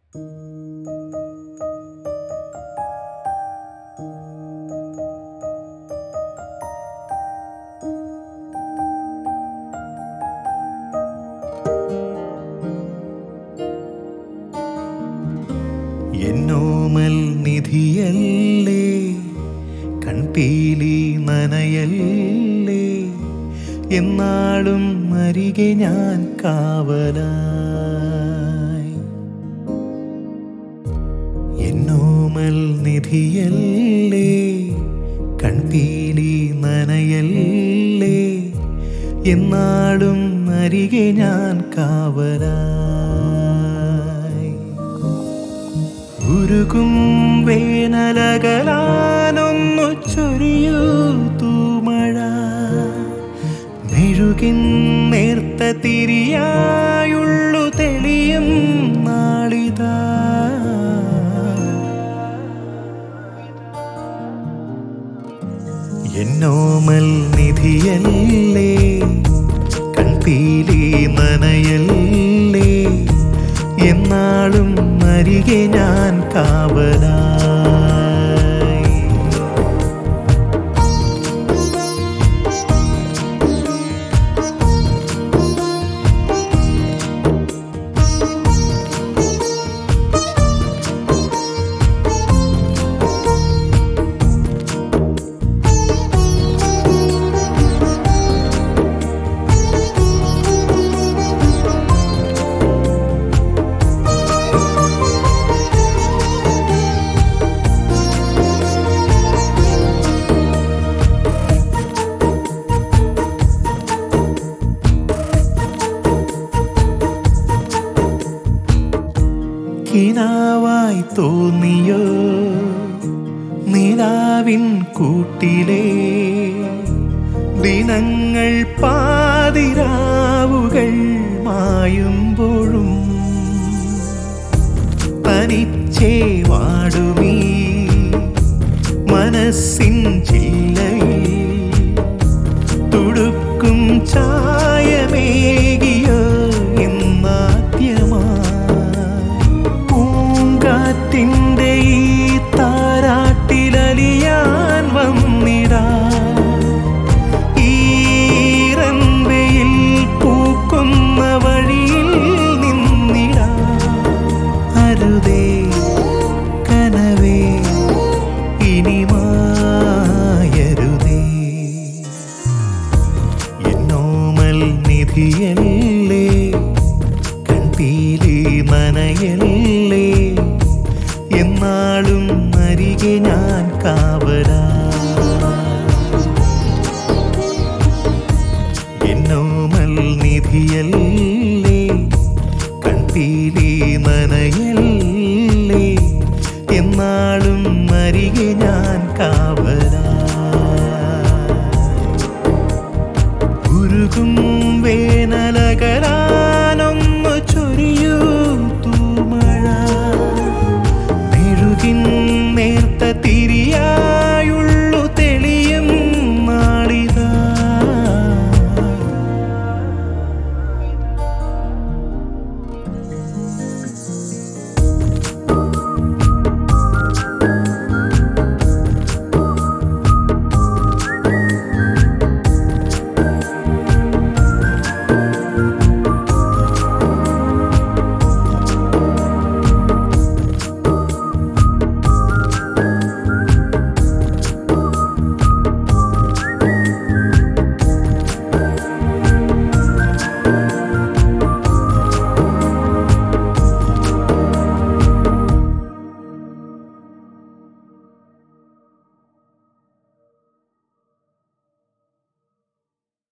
എന്നോമൽ നിധിയല്ലേ കൺപീലി നനയല്ലേ എന്നാളും അരികെ ഞാൻ കാവലായി എന്നോമൽ നിധിയല്ലേ കൺപീലി നനയല്ലേ എന്നാളും അരികെ ഞാൻ കാവലായി ഉരുകും വേനലകലാനൊന്നു ചൊരിയൂ തൂമഴ മെഴുകിൻ നേർത്ത തിരിയായുള്ളു തെളിയും നാളിതാ എന്നോമൽ നിധിയല്ലേ കൺപീലി നനയല്ലേ എന്നാളും അരികെ ഞാൻ കാവലായി കിനാവായി തോന്നിയോ നിലാവിൻ കൂട്ടിലെ ദിനങ്ങൾ പാതിരാവുകൾ മായുമ്പോഴും തനിച്ചേ വാടുമീ മനസ്സിൻ ചില്ലയിൽ തുടുക്കും ചായമേകിയോ എന്നാദ്യമായി പൂങ്കാറ്റിൻ്റെ ഈ താരാട്ടിലലിയാൻ വന്നിടാ ഈറൻവയിൽ പൂക്കുന്ന വഴിയിൽ നിന്നിടാ അരുതേ കനവേ ഇനി മായരുതേ എന്നോമൽ നിധിയല്ലേ കൺപീലി നനയല്ലേ എന്നാളും അരികെ ഞാൻ കാവലാ എന്നോമൽ നിധിയല്ലേ കൺപീലി നനയല്ലേ എന്നാളും അരികെ ഞാൻ കാവലാ